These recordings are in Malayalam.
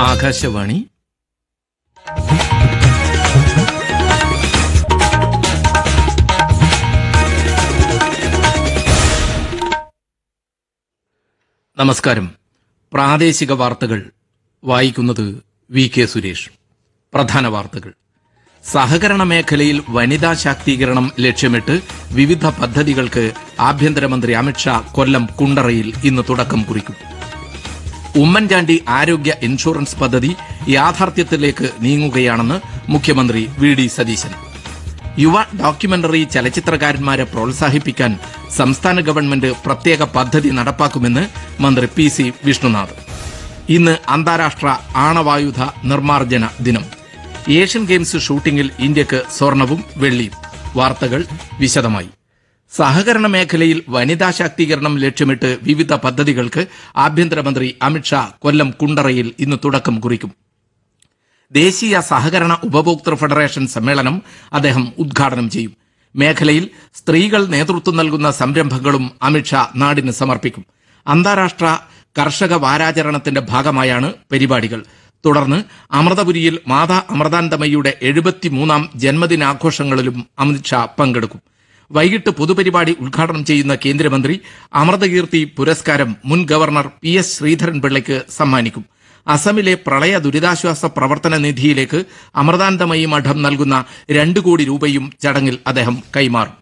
ആകാശവാണി നമസ്കാരം പ്രാദേശിക വാർത്തകൾ വായിക്കുന്നത് വി കെ സുരേഷ് പ്രധാന വാർത്തകൾ സഹകരണ മേഖലയിൽ വനിതാ ശാക്തീകരണം ലക്ഷ്യമിട്ട് വിവിധ പദ്ധതികൾക്ക് ആഭ്യന്തരമന്ത്രി അമിത്ഷാ കൊല്ലം കുണ്ടറയിൽ ഇന്ന് തുടക്കം കുറിക്കും ഉമ്മൻചാണ്ടി ആരോഗ്യ ഇൻഷുറൻസ് പദ്ധതി യാഥാർത്ഥ്യത്തിലേക്ക് നീങ്ങുകയാണെന്ന് മുഖ്യമന്ത്രി വി ഡി സതീശൻ യുവ ഡോക്യുമെന്ററി ചലച്ചിത്രകാരന്മാരെ പ്രോത്സാഹിപ്പിക്കാൻ സംസ്ഥാന ഗവൺമെന്റ് പ്രത്യേക പദ്ധതി നടപ്പാക്കുമെന്ന് മന്ത്രി പി സി വിഷ്ണുനാഥ് ഇന്ന് അന്താരാഷ്ട്ര ആണവായുധ നിർമ്മാർജ്ജന ദിനം ഏഷ്യൻ ഗെയിംസ് ഷൂട്ടിംഗിൽ ഇന്ത്യക്ക് സ്വർണവും വെള്ളിയും വാർത്തകൾ വിശദമായി സഹകരണ മേഖലയിൽ വനിതാ ശാക്തീകരണം ലക്ഷ്യമിട്ട് വിവിധ പദ്ധതികൾക്ക് ആഭ്യന്തരമന്ത്രി അമിത്ഷാ കൊല്ലം കുണ്ടറയിൽ ഇന്ന് തുടക്കം കുറിക്കും ദേശീയ സഹകരണ ഉപഭോക്തൃ ഫെഡറേഷൻ സമ്മേളനം അദ്ദേഹം ഉദ്ഘാടനം ചെയ്യും മേഖലയിൽ സ്ത്രീകൾ നേതൃത്വം നൽകുന്ന സംരംഭങ്ങളും അമിത്ഷാ നാടിന് സമർപ്പിക്കും അന്താരാഷ്ട്ര കർഷക വാരാചരണത്തിന്റെ ഭാഗമായാണ് പരിപാടികൾ തുടർന്ന് അമൃതപുരിയിൽ മാതാ അമൃതാനന്ദമയ്യുടെ എഴുപത്തിമൂന്നാം ജന്മദിനാഘോഷങ്ങളിലും അമിത്ഷാ പങ്കെടുക്കും വൈകിട്ട് പൊതുപരിപാടി ഉദ്ഘാടനം ചെയ്യുന്ന കേന്ദ്രമന്ത്രി അമൃതകീർത്തി പുരസ്കാരം മുൻ ഗവർണർ പി എസ് ശ്രീധരൻപിള്ളയ്ക്ക് സമ്മാനിക്കും അസമിലെ പ്രളയ ദുരിതാശ്വാസ പ്രവർത്തന നിധിയിലേക്ക് അമൃതാനന്ദമയി മഠം നൽകുന്ന രണ്ട് കോടി രൂപയും ചടങ്ങിൽ അദ്ദേഹം കൈമാറും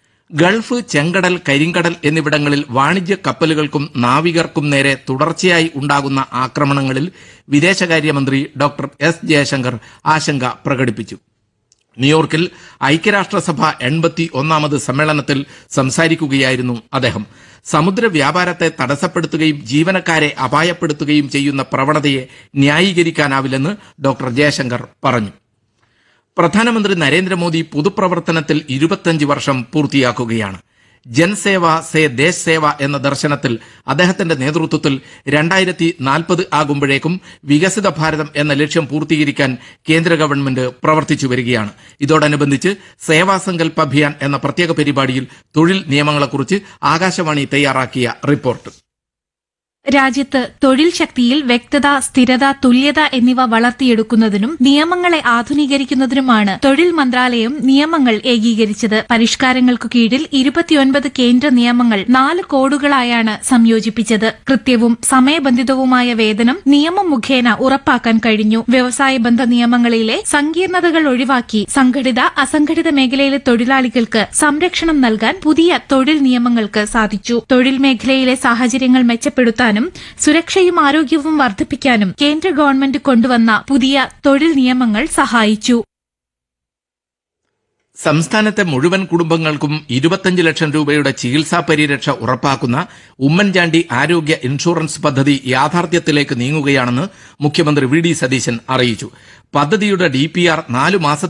ഗൾഫ് ചെങ്കടൽ കരിങ്കടൽ എന്നിവിടങ്ങളിൽ വാണിജ്യ കപ്പലുകൾക്കും നാവികർക്കും നേരെ തുടർച്ചയായി ഉണ്ടാകുന്ന ആക്രമണങ്ങളിൽ വിദേശകാര്യമന്ത്രി ഡോക്ടർ എസ് ജയശങ്കർ ആശങ്ക പ്രകടിപ്പിച്ചു ന്യൂയോർക്കിൽ ഐക്യരാഷ്ട്രസഭ എൺപത്തി ഒന്നാമത് സമ്മേളനത്തിൽ സംസാരിക്കുകയായിരുന്നു അദ്ദേഹം സമുദ്ര വ്യാപാരത്തെ തടസ്സപ്പെടുത്തുകയും ജീവനക്കാരെ അപായപ്പെടുത്തുകയും ചെയ്യുന്ന പ്രവണതയെ ന്യായീകരിക്കാനാവില്ലെന്ന് ഡോക്ടർ ജയശങ്കർ പറഞ്ഞു പ്രധാനമന്ത്രി നരേന്ദ്രമോദി പൊതുപ്രവർത്തനത്തിൽ ഇരുപത്തഞ്ച് വർഷം പൂർത്തിയാക്കുകയാണ് ജൻസേവ സേ ദേശ് സേവ എന്ന ദർശനത്തിൽ അദ്ദേഹത്തിന്റെ നേതൃത്വത്തിൽ രണ്ടായിരത്തി നാൽപ്പത് ആകുമ്പോഴേക്കും വികസിത ഭാരതം എന്ന ലക്ഷ്യം പൂർത്തീകരിക്കാൻ കേന്ദ്ര ഗവൺമെന്റ് പ്രവർത്തിച്ചു വരികയാണ് ഇതോടനുബന്ധിച്ച് സേവാസങ്കൽപ് അഭിയാൻ എന്ന പ്രത്യേക പരിപാടിയിൽ തൊഴിൽ നിയമങ്ങളെക്കുറിച്ച് ആകാശവാണി തയ്യാറാക്കിയ റിപ്പോർട്ട് രാജ്യത്ത് തൊഴിൽ ശക്തിയിൽ വ്യക്തത സ്ഥിരത തുല്യത എന്നിവ വളർത്തിയെടുക്കുന്നതിനും നിയമങ്ങളെ ആധുനീകരിക്കുന്നതിനുമാണ് തൊഴിൽ മന്ത്രാലയം നിയമങ്ങൾ ഏകീകരിച്ചത് പരിഷ്കാരങ്ങൾക്കു കീഴിൽ ഇരുപത്തിയൊൻപത് കേന്ദ്ര നിയമങ്ങൾ നാല് കോഡുകളായാണ് സംയോജിപ്പിച്ചത് കൃത്യവും സമയബന്ധിതവുമായ വേതനം നിയമം മുഖേന ഉറപ്പാക്കാൻ കഴിഞ്ഞു വ്യവസായ ബന്ധ നിയമങ്ങളിലെ സങ്കീർണതകൾ ഒഴിവാക്കി സംഘടിത അസംഘടിത മേഖലയിലെ തൊഴിലാളികൾക്ക് സംരക്ഷണം നൽകാൻ പുതിയ തൊഴിൽ നിയമങ്ങൾക്ക് സാധിച്ചു തൊഴിൽ മേഖലയിലെ സാഹചര്യങ്ങൾ മെച്ചപ്പെടുത്താനും സുരക്ഷയും ആരോഗ്യവും വർദ്ധിപ്പിക്കാനും കേന്ദ്ര ഗവൺമെന്റ് കൊണ്ടുവന്ന പുതിയ തൊഴിൽ നിയമങ്ങൾ സഹായിച്ചു സംസ്ഥാനത്തെ മുഴുവൻ കുടുംബങ്ങൾക്കും ഇരുപത്തഞ്ച് ലക്ഷം രൂപയുടെ ചികിത്സാ പരിരക്ഷ ഉറപ്പാക്കുന്ന ഉമ്മൻചാണ്ടി ആരോഗ്യ ഇൻഷുറൻസ് പദ്ധതി യാഥാർത്ഥ്യത്തിലേക്ക് നീങ്ങുകയാണെന്ന് മുഖ്യമന്ത്രി വി ഡി സതീശൻ അറിയിച്ചു പദ്ധതിയുടെ ഡി പി ആർ നാലു മാസ